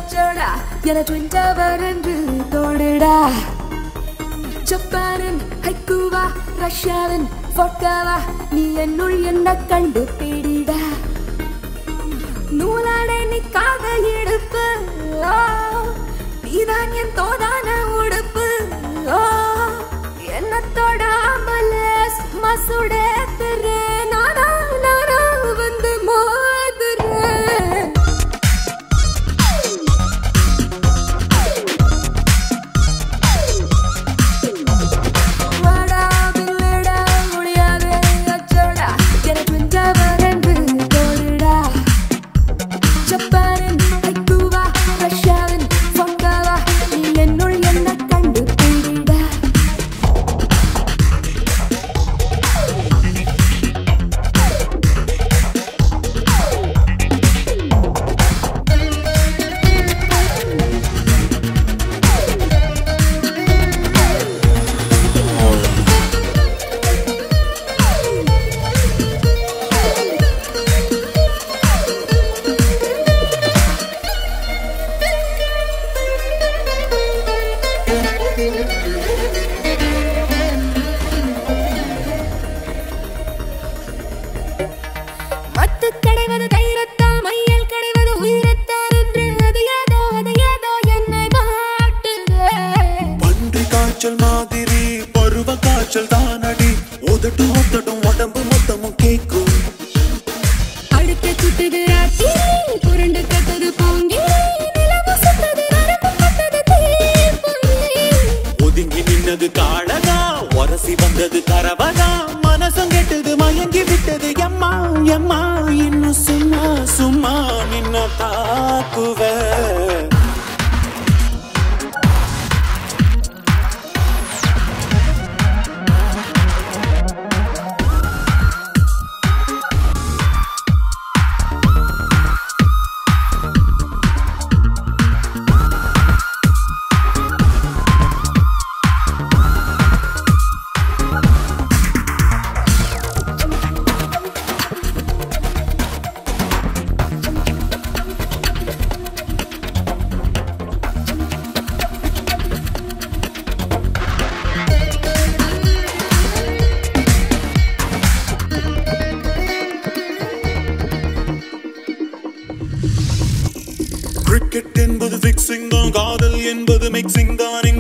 அச்சோடா என twin tower என்று தோடுடா ஜப்பானின் ஹைக்குவா ரஷ்யாவின் vodkaவா நீ என்னுள் என்ன கண்டு பிடிடா நூலாடை நிக்காத இடுப்பு ஓ, நீதான் என் தோதான உடுப்பு ஓ, என்ன தொடாமல மசுடேத்துற நானா நானா வந்து மோதுறேன் வாடா பின்னடா முடியாதே அச்சோடா எனக்கு என்று தோடுடா ஜப்பானின் ஹைக்குவா ரஷ்யாவின் vodkaவா நீ என்னுள் என்ன கண்டு பிடிடா மத்து கடைவது தைரத்தான் மையல் கடைவது உயிரத்தான் என்று அது ஏதோ அது ஏதோ என்னை வாட்டுதே பன்றி காய்ச்சல் மாதிரி பருவ காய்ச்சல் தானடி உதட்டும் ஒத்தட்டும் உடம்பு மொத்தமும் கேக்கும் அடுத்த சுட்டுது ராத்திரி புரண்டு கட்டது பொங்கி நிலவு சுத்தது நரம்பு கட்டது தீப்பொங்கி ஒதுங்கி நின்னது காளகா உரசி வந்தது கரவகா மனசும் கெட்டது மயங்கி விட்டது எம்மா எம்மா இன்னும் சும்மா சும்மா நின்ன தாக்குவ கிரிக்கெட் என்பது பிக்சிங் தான் காதல் என்பது மிக்சிங் தான்